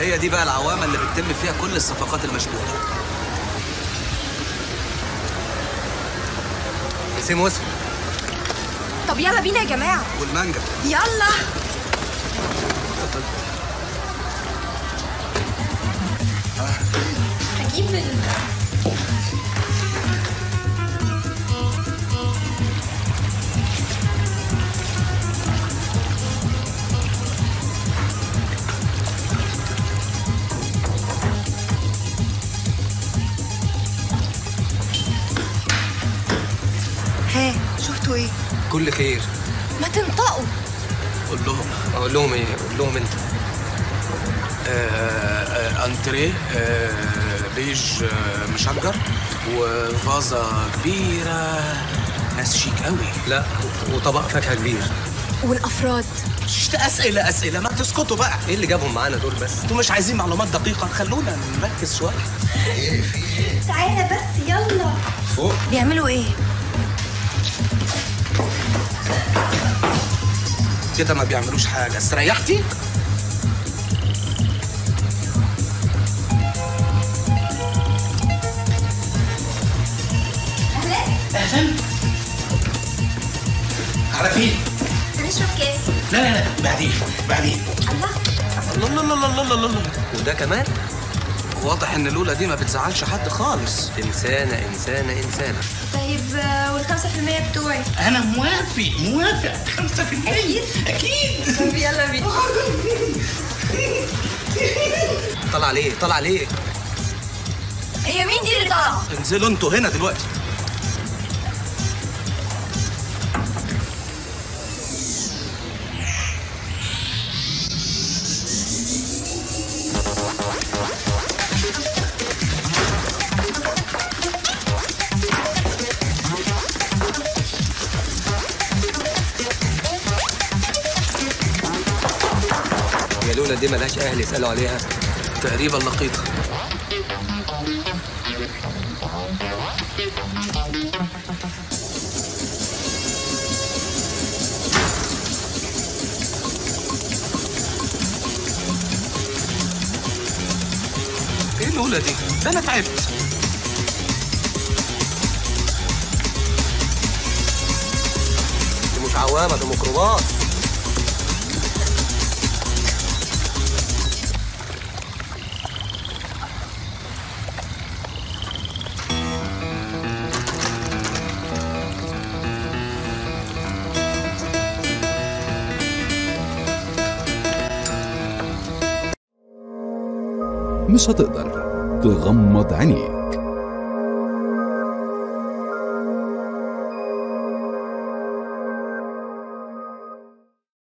هي دي بقى العوامة اللي بتتم فيها كل الصفقات المشبوهة نسيم وصل طب يلا بينا يا جماعه والمانجا يلا هجيب ال ها شفتوا ايه كل خير ما تنطقوا قول لهم اقول لهم ايه قول لهم انت آه، آه، انتريه آه، بيج آه، مشجر وفازة كبيرة ناس شيك قوي لا وطبق فاكهه كبير والافراد شت اسئلة اسئلة ما تسكتوا بقى ايه اللي جابهم معانا دول بس انتوا مش عايزين معلومات دقيقة خلونا نركز شوية تعالى بس يلا فوق بيعملوا ايه كده ما بيعملوش حاجة استريحتي على فين؟ هنشرب كاس لا لا لا بعدين بعدين الله الله الله الله الله الله الله وده كمان واضح ان لولا دي ما بتزعلش حد خالص انسانه انسانه انسانه طيب آه، والخمسة في المية بتوعي انا موافق موافق 5% أكيد؟ اكيد طب يلا بينا طلع ليه طلع ليه هي مين دي اللي طالعة؟ انزلوا انتوا هنا دلوقتي يا لولا دي ملهاش اهل يسالوا عليها تقريبا لقيطة ايه لولا دي؟ ده انا تعبت دي مش عوامه ده ميكروباص مش هتقدر تغمض عينيك